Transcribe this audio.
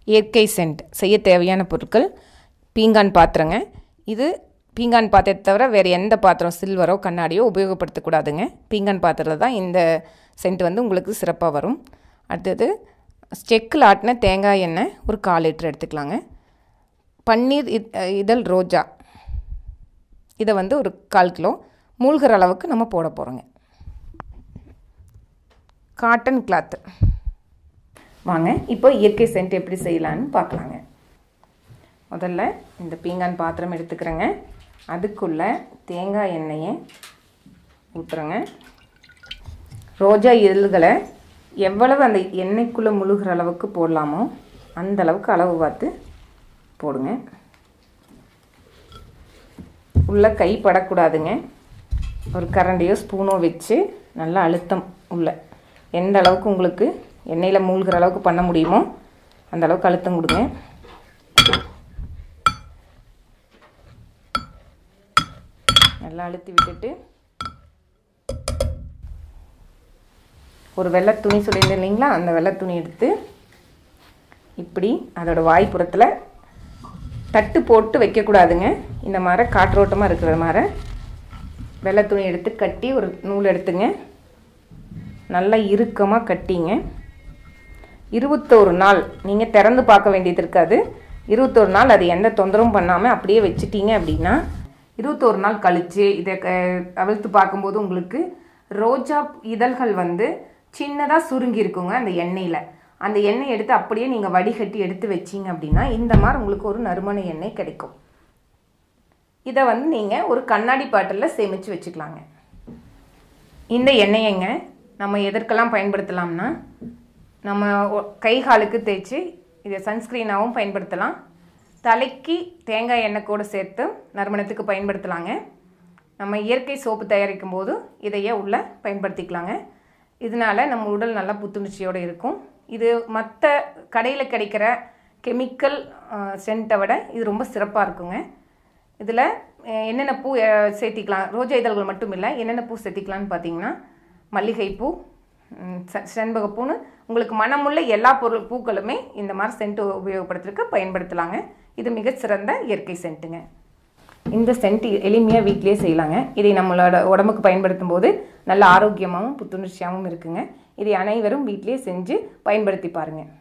இயற்கை சென்ட் செய்ய தேவையான பொருட்கள் பீங்கான் பாத்திரங்க இது பீங்கான் பாத்திரத்தை தவிர வேறு எந்த பாத்திரம் சில்வரோ கண்ணாடியோ உபயோகப்படுத்தக்கூடாதுங்க பீங்கான் பாத்திரத்தில் தான் இந்த சென்ட் வந்து உங்களுக்கு சிறப்பாக வரும் அடுத்தது செக்கில் ஆட்டின தேங்காய் எண்ணெய் ஒரு கால் லிட்டர் எடுத்துக்கலாங்க பன்னீர் இத்- இதழ் ரோஜா இதை வந்து ஒரு கால் கிலோ மூழ்கிற அளவுக்கு நம்ம போட போகிறோங்க காட்டன் கிளாத்து வாங்க இப்போ இயற்கை சென்ட் எப்படி செய்யலான்னு பார்க்கலாங்க முதல்ல இந்த பீங்கான் பாத்திரம் எடுத்துக்கிறேங்க அதுக்குள்ளே தேங்காய் எண்ணெயை ஊற்றுறேங்க ரோஜா இதழ்களை எவ்வளவு அந்த எண்ணெய்க்குள்ளே முழுகிற அளவுக்கு போடலாமோ அந்த அளவுக்கு அளவு பார்த்து போடுங்க உள்ளே கை படக்கூடாதுங்க ஒரு கரண்டியோ ஸ்பூனோ வச்சு நல்லா அழுத்தம் உள்ள எந்த அளவுக்கு உங்களுக்கு எண்ணெயில் மூழ்கிற அளவுக்கு பண்ண முடியுமோ அந்த அளவுக்கு அழுத்தம் கொடுங்க நல்லா அழுத்தி விட்டுட்டு ஒரு வெள்ளை துணி சொல்லியிருந்தேன் இல்லைங்களா அந்த வெள்ளை துணி எடுத்து இப்படி அதோட வாய்ப்புறத்தில் தட்டு போட்டு வைக்கக்கூடாதுங்க இந்த மாதிரி காற்றோட்டமாக இருக்கிற மாதிரி வெள்ளை துணி எடுத்து கட்டி ஒரு நூல் எடுத்துங்க நல்லா இறுக்கமாக கட்டிங்க இருபத்தோரு நாள் நீங்கள் திறந்து பார்க்க வேண்டியது இருக்காது இருபத்தோரு நாள் அது எந்த தொந்தரவும் பண்ணாமல் அப்படியே வச்சிட்டீங்க அப்படின்னா இருபத்தோரு நாள் கழித்து இதை க அவிழ்த்து பார்க்கும்போது உங்களுக்கு ரோஜா இதழ்கள் வந்து சின்னதாக சுருங்கி இருக்குங்க அந்த எண்ணெயில் அந்த எண்ணெய் எடுத்து அப்படியே நீங்கள் வடிகட்டி எடுத்து வச்சீங்க அப்படின்னா இந்த மாதிரி உங்களுக்கு ஒரு நறுமண எண்ணெய் கிடைக்கும் இதை வந்து நீங்கள் ஒரு கண்ணாடி பாட்டிலில் சேமித்து வச்சுக்கலாங்க இந்த எண்ணெயைங்க நம்ம எதற்கெல்லாம் பயன்படுத்தலாம்னா நம்ம ஒ- கை காலுக்கு தேய்ச்சி இதை சன்ஸ்க்ரீனாகவும் பயன்படுத்தலாம் தலைக்கு தேங்காய் எண்ணெய் கூட சேர்த்து நறுமணத்துக்கு பயன்படுத்தலாங்க நம்ம இயற்கை சோப்பு தயாரிக்கும் போது இதையே உள்ள பயன்படுத்திக்கலாங்க இதனால நம்ம உடல் நல்லா புத்துணர்ச்சியோடு இருக்கும் இது மற்ற கடையில் கிடைக்கிற கெமிக்கல் சென்ட்டை விட இது ரொம்ப சிறப்பாக இருக்குங்க இதில் என்னென்ன பூ அஹ், சேர்த்திக்கலாம் ரோஜா இதழ்கள் மட்டும் இல்லை என்னென்ன பூ சேர்த்திக்கலாம்னு பார்த்தீங்கன்னா மல்லிகைப்பூ ம், செ- செண்பகப்பூன்னு உங்களுக்கு மனமுள்ள எல்லா பொருள் பூக்களுமே இந்த மாதிரி சென்ட் உபயோகப்படுத்துறதுக்கு பயன்படுத்தலாங்க இது மிகச்சிறந்த இயற்கை சென்ட்டுங்க இந்த சென்ட் எளிமையாக வீட்டிலேயே செய்யலாங்க இதை நம்மளோட உடம்புக்கு பயன்படுத்தும் போது நல்ல ஆரோக்கியமாகவும் புத்துணர்ச்சியாகவும் இருக்குங்க இதை அனைவரும் வீட்டிலேயே செஞ்சு பயன்படுத்தி பாருங்கள்